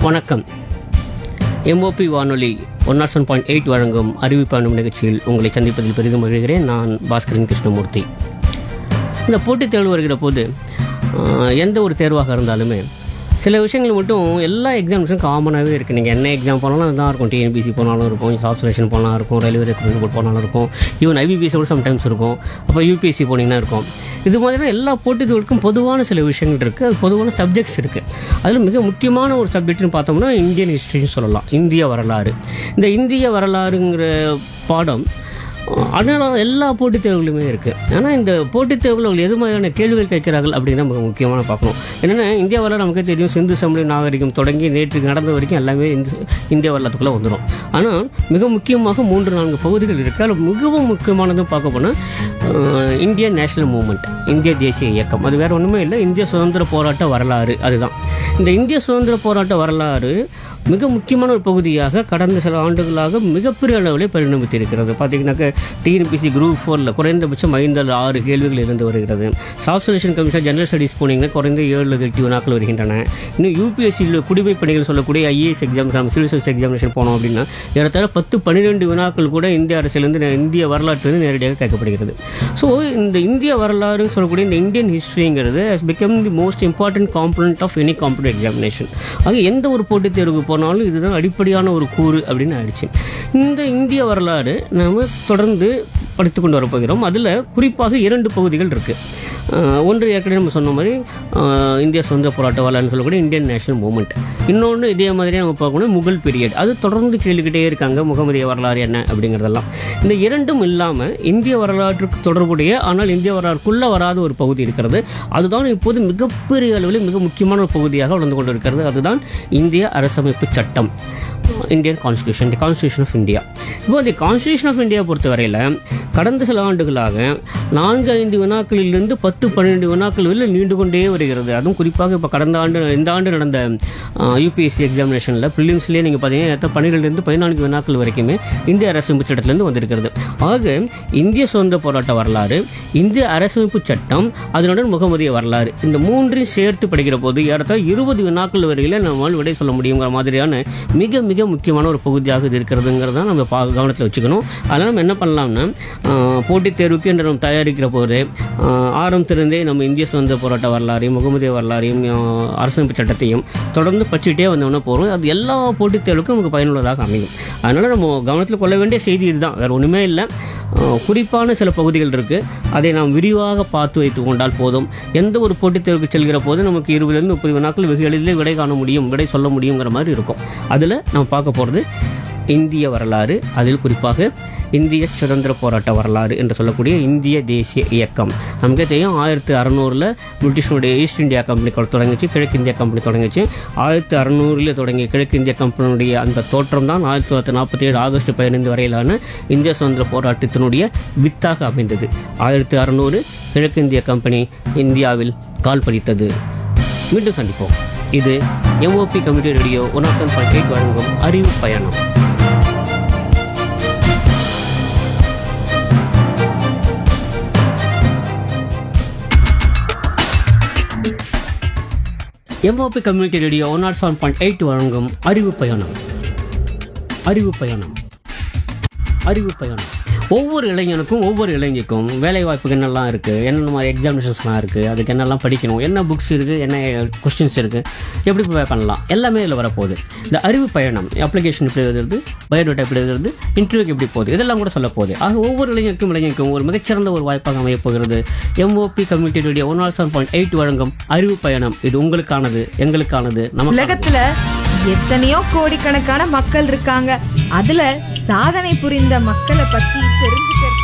வணக்கம் எம்ஓபி வானொலி one nought seven point eight வழங்கும் அறிவிப்பானும் நிகழ்ச்சியில் உங்களை சந்திப்பதில் பெரிதும் மகிழ்கிறேன் நான் பாஸ்கரன் கிருஷ்ணமூர்த்தி இந்த போட்டித் தேர்வு வருகிற போது ஆஹ், எந்த ஒரு தேர்வாக இருந்தாலுமே சில விஷயங்கள் மட்டும் எல்லா எக்ஸாம்ஸும் காமனாகவே இருக்குது நீங்கள் என்ன எக்ஸாம் போனாலும் அதுதான் இருக்கும் டிஎன்பிசி போனாலும் இருக்கும் சாஃப்ட் செலெக்ஷன் போனாலும் இருக்கும் ரயில்வே ரெக்ரூட்மெண்ட் போர்ட் போனாலும் இருக்கும் ஈவன் ஐபிபிஎஸ் கூட சம்டைம்ஸ் இருக்கும் அப்போ யூபிஎஸ்சி போனீங்கன்னா இருக்கும் இது மாதிரியான எல்லா போட்டித் தேர்வுக்கும் பொதுவான சில விஷயங்கள் இருக்குது அது பொதுவான சப்ஜெக்ட்ஸ் இருக்குது அதில் மிக முக்கியமான ஒரு சப்ஜெக்ட்னு பார்த்தோம்னா இந்தியன் ஹிஸ்ட்ரின்னு சொல்லலாம் இந்திய வரலாறு இந்த இந்திய வரலாறுங்கிற பாடம் அதனால் எல்லா போட்டித் தேர்வுகளுமே இருக்குது ஆனால் இந்த போட்டித் தேர்வில் அவங்க எது மாதிரியான கேள்விகள் கேட்கிறார்கள் அப்படின்னு நமக்கு முக்கியமான பார்க்கணும் என்னென்னா இந்தியா வரலாறு நமக்கே தெரியும் சிந்து சமணி நாகரிகம் தொடங்கி நேற்று நடந்த வரைக்கும் எல்லாமே இந்த இந்திய வரலாற்றுக்குள்ளே வந்துடும் ஆனால் மிக முக்கியமாக மூன்று நான்கு பகுதிகள் இருக்குது அதில் மிகவும் முக்கியமானதும் பார்க்க போனால் இந்தியன் நேஷனல் மூவ்மெண்ட் இந்திய தேசிய இயக்கம் அது வேறு ஒன்றுமே இல்லை இந்திய சுதந்திர போராட்ட வரலாறு அதுதான் இந்த இந்திய சுதந்திர போராட்ட வரலாறு மிக முக்கியமான ஒரு பகுதியாக கடந்த சில ஆண்டுகளாக மிகப்பெரிய அளவில் பரிணமித்திருக்கிறது பார்த்தீங்கன்னாக்க டிஎன்பிசி குரூப் ஃபோரில் குறைந்தபட்சம் ஐந்து அல்லது ஆறு கேள்விகள் இருந்து வருகிறது சாஃப்ட் செலெக்ஷன் கமிஷன் ஜெனரல் ஸ்டடீஸ் போனீங்கன்னா குறைந்த ஏழு எட்டு வினாக்கள் வருகின்றன இன்னும் யூபிஎஸ்சியில் குடிமை பணிகள் சொல்லக்கூடிய IAS exam civil service examination போனோம் அப்படின்னா ஏறத்தாழ பத்து பன்னிரெண்டு வினாக்கள் கூட இந்திய அரசிலிருந்து நே- இந்திய வரலாற்றிலிருந்து நேரடியாக கேட்கப்படுகிறது ஸோ இந்த இந்திய வரலாறுன்னு சொல்லக்கூடிய இந்த இந்தியன் ஹிஸ்ட்ரிங்கிறது has become the most important component of any component examination ஆக எந்த ஒரு போட்டித் தேர்வுக்கு போனாலும் இதுதான் அடிப்படையான ஒரு கூறு அப்படின்னு ஆயிடுச்சு இந்த இந்திய வரலாறு நாம தொடர்ந்து படித்து கொண்டு வரப்போகிறோம் அதில் குறிப்பாக இரண்டு பகுதிகள் இருக்குது ஒன்று ஏற்கனவே நம்ம சொன்ன மாதிரி ஆஹ், இந்திய சுதந்திர போராட்ட வரலாறுன்னு சொல்லக்கூடிய இந்தியன் நேஷனல் மூவ்மெண்ட் இன்னொன்று இதே மாதிரி நம்ம பார்க்கணும் முகல் பீரியட் அது தொடர்ந்து கேள்விக்கிட்டே இருக்காங்க முகமதிய வரலாறு என்ன அப்படிங்கிறதெல்லாம் இந்த இரண்டும் இல்லாமல் இந்திய வரலாற்றுக்கு தொடர்புடைய ஆனால் இந்திய வரலாற்றுக்குள்ளே வராத ஒரு பகுதி இருக்கிறது அதுதான் இப்போது மிகப்பெரிய அளவில் மிக முக்கியமான ஒரு பகுதியாக வளர்ந்து கொண்டு இருக்கிறது அதுதான் இந்திய அரசமைப்பு சட்டம் Indian constitution the constitution of India இப்போ தி கான்ஸ்டியூஷன் ஆஃப் இந்தியா பொறுத்தவரையில் கடந்த சில ஆண்டுகளாக நான்கு ஐந்து வினாக்களிலிருந்து பத்து பன்னிரெண்டு வினாக்கள் வரை நீண்டு கொண்டே வருகிறது அதுவும் குறிப்பாக இப்போ கடந்த ஆண்டு இந்த ஆண்டு நடந்த யூபிஎஸ்சி எக்ஸாமினேஷனில் ப்ரிலிம்ஸ்லேயே நீங்கள் பார்த்தீங்கன்னா பன்னிரெண்டுலேருந்து பதினான்கு வினாக்கள் வரைக்குமே இந்திய அரசமைப்பு சட்டத்திலிருந்து வந்திருக்கிறது ஆக இந்திய சுதந்திர போராட்ட வரலாறு இந்திய அரசமைப்பு சட்டம் அதனுடன் முகமதிய வரலாறு இந்த மூன்றையும் சேர்த்து படிக்கிற போது ஏறத்தாழ இருபது வினாக்கள் வரையில நம்மால் விடை சொல்ல முடியுங்கிற மாதிரியான மிக மிக முக்கியமான ஒரு பகுதியாக இது இருக்கிறதுங்கிறத நம்ம பா கவனத்தில் வச்சுக்கணும் அதனால் நம்ம என்ன பண்ணலாம்னா ஆஹ், போட்டித் தேர்வுக்கு என்று நம்ம தயாரிக்கிற போது ஆஹ், ஆரம்பத்திலிருந்தே நம்ம இந்திய சுதந்திர போராட்ட வரலாறையும் முகமதிய வரலாறையும் ஆஹ், அரசமைப்பு சட்டத்தையும் தொடர்ந்து படிச்சுட்டே வந்தோம்னா போகிறோம் அது எல்லா போட்டித் தேர்வுக்கும் நமக்கு பயனுள்ளதாக அமையும் அதனால் நம்ம கவனத்தில் கொள்ள வேண்டிய செய்தி இதுதான் வேறு ஒன்றுமே இல்லை ஆஹ், குறிப்பான சில பகுதிகள் இருக்குது அதை நாம் விரிவாக பார்த்து வைத்து கொண்டால் போதும் எந்த ஒரு போட்டித் தேர்வுக்கு செல்கிற போது நமக்கு இருபதுலேருந்து முப்பது வினாக்கள் வெகு எளிதில் விடை காண முடியும் விடை சொல்ல முடியுங்கிற மாதிரி இருக்கும் அதில் நம்ம பார்க்க போகிறது இந்திய வரலாறு அதில் குறிப்பாக இந்திய சுதந்திர போராட்ட வரலாறு என்று சொல்லக்கூடிய இந்திய தேசிய இயக்கம் நமக்கே தெரியும் ஆயிரத்தி அறநூறில் பிரிட்டிஷனுடைய ஈஸ்ட் இந்தியா கம்பெனி தொடங்கிச்சு கிழக்கு இந்தியா கம்பெனி தொடங்கிச்சு ஆயிரத்தி அறநூறில் தொடங்கிய கிழக்கு இந்திய கம்பெனியுடைய அந்த தோற்றம் தான் ஆயிரத்தி தொள்ளாயிரத்தி நாற்பத்தி ஏழு ஆகஸ்ட் பதினைந்து வரையிலான இந்திய சுதந்திர போராட்டத்தினுடைய வித்தாக அமைந்தது ஆயிரத்தி அறநூறு கிழக்கு இந்திய கம்பெனி இந்தியாவில் கால் பதித்தது மீண்டும் சந்திப்போம் இது MOP community radio one of seven point eight வழங்கும் அறிவு பயணம் MOP community radio one nought seven point eight வழங்கும் அறிவு பயணம் அறிவு பயணம் அறிவு பயணம் ஒவ்வொரு இளைஞனுக்கும் ஒவ்வொரு இளைஞருக்கும் வேலை வாய்ப்புக்கு என்னெல்லாம் இருக்குது என்னென்ன மாதிரி எக்ஸாமினேஷன்ஸ்லாம் இருக்குது அதுக்கு என்னெல்லாம் படிக்கணும் என்ன புக்ஸ் இருக்குது என்ன கொஸ்டின்ஸ் இருக்குது எப்படி ப்ரிப்பேர் பண்ணலாம் எல்லாமே இதில் வரப்போகுது இந்த அறிவு பயணம் அப்ளிகேஷன் எப்படி எழுதுறது பயோடேட்டா எப்படி எழுதுறது இன்டர்வியூக்கு எப்படி போகுது இதெல்லாம் கூட சொல்ல போகுது ஆக ஒவ்வொரு இளைஞருக்கும் இளைஞருக்கும் ஒரு மிகச்சிறந்த ஒரு வாய்ப்பாக அமையப் போகிறது MOP community radio one nought seven point eight வழங்கும் அறிவு பயணம் இது உங்களுக்கானது எங்களுக்கானது நமக்கு உலகத்துல எத்தனையோ கோடிக்கணக்கான மக்கள் இருக்காங்க அதுல சாதனை புரிந்த மக்களை பத்தி தெரிஞ்சு